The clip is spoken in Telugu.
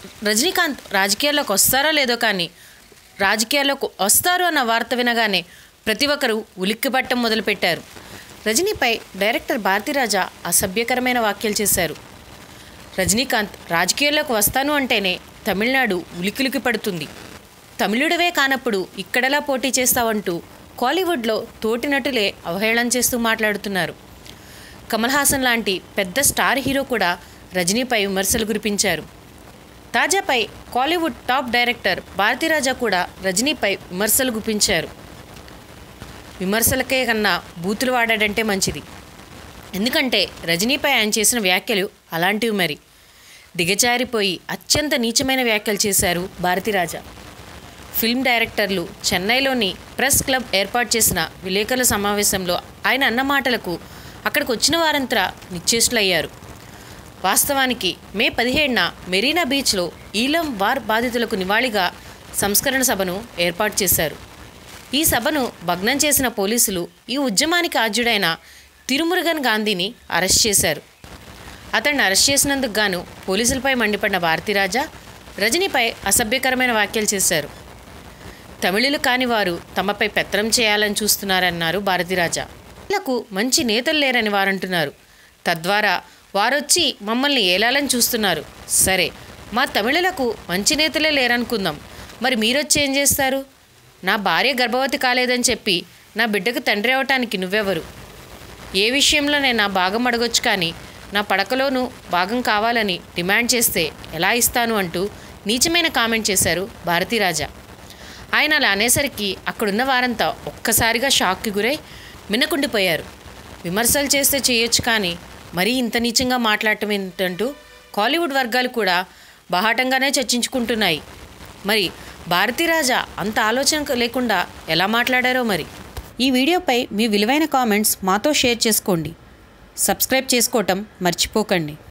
రజనీకాంత్ రాజకీయాల్లోకి వస్తారో లేదో కానీ రాజకీయాల్లోకి వస్తారు అన్న వార్త వినగానే ప్రతి ఒక్కరూ ఉలిక్కిపట్టం మొదలుపెట్టారు రజనీపై డైరెక్టర్ భారతీరాజా అసభ్యకరమైన వ్యాఖ్యలు చేశారు రజనీకాంత్ రాజకీయాల్లోకి వస్తాను అంటేనే తమిళనాడు ఉలికిలికి పడుతుంది తమిళుడవే కానప్పుడు ఇక్కడలా పోటీ చేస్తావంటూ కాలీవుడ్లో తోటి నటులే అవహేళన చేస్తూ మాట్లాడుతున్నారు కమల్ హాసన్ లాంటి పెద్ద స్టార్ హీరో కూడా రజనీపై విమర్శలు కురిపించారు తాజాపై కాలీవుడ్ టాప్ డైరెక్టర్ భారతీరాజా కూడా రజనీపై విమర్శలు గుప్పించారు విమర్శలకే కన్నా బూతులు వాడాడంటే మంచిది ఎందుకంటే రజనీపై ఆయన చేసిన వ్యాఖ్యలు అలాంటివి మరి దిగజారిపోయి అత్యంత నీచమైన వ్యాఖ్యలు చేశారు భారతీరాజా ఫిల్మ్ డైరెక్టర్లు చెన్నైలోని ప్రెస్ క్లబ్ ఏర్పాటు చేసిన విలేకరుల సమావేశంలో ఆయన అన్న మాటలకు అక్కడికి వచ్చిన వారంతా నిశ్చేష్లయ్యారు వాస్తవానికి మే పదిహేడున మెరీనా బీచ్లో ఈలం వార్ బాధితులకు నివాళిగా సంస్కరణ సభను ఏర్పాటు చేశారు ఈ సభను భగ్నం చేసిన పోలీసులు ఈ ఉద్యమానికి ఆద్యుడైన తిరుమురుగన్ గాంధీని అరెస్ట్ చేశారు అతన్ని అరెస్ట్ చేసినందుకు గాను పోలీసులపై మండిపడిన భారతీరాజా రజనీపై అసభ్యకరమైన వ్యాఖ్యలు చేశారు తమిళులు కాని వారు తమపై పెత్తనం చేయాలని చూస్తున్నారన్నారు భారతీరాజా తమిళకు మంచి నేతలు లేరని వారంటున్నారు తద్వారా వారొచ్చి మమ్మల్ని ఏలాలని చూస్తున్నారు సరే మా తమిళులకు మంచి నేతలే లేరనుకుందాం మరి మీరొచ్చి ఏం చేస్తారు నా భార్య గర్భవతి కాలేదని చెప్పి నా బిడ్డకు తండ్రి అవటానికి నువ్వెవరు ఏ విషయంలో నేను నా భాగం అడగొచ్చు కానీ నా పడకలోనూ భాగం కావాలని డిమాండ్ చేస్తే ఎలా ఇస్తాను అంటూ నీచమైన కామెంట్ చేశారు భారతీరాజా ఆయన అలా అనేసరికి అక్కడున్న వారంతా ఒక్కసారిగా షాక్కి గురై మిన్నకుండిపోయారు విమర్శలు చేస్తే చేయొచ్చు కానీ మరీ ఇంత నీచంగా మాట్లాడటం ఏంటంటూ కాలీవుడ్ వర్గాలు కూడా బాహాటంగానే చర్చించుకుంటున్నాయి మరి భారతీరాజా అంత ఆలోచన లేకుండా ఎలా మాట్లాడారో మరి ఈ వీడియోపై మీ విలువైన కామెంట్స్ మాతో షేర్ చేసుకోండి సబ్స్క్రైబ్ చేసుకోవటం మర్చిపోకండి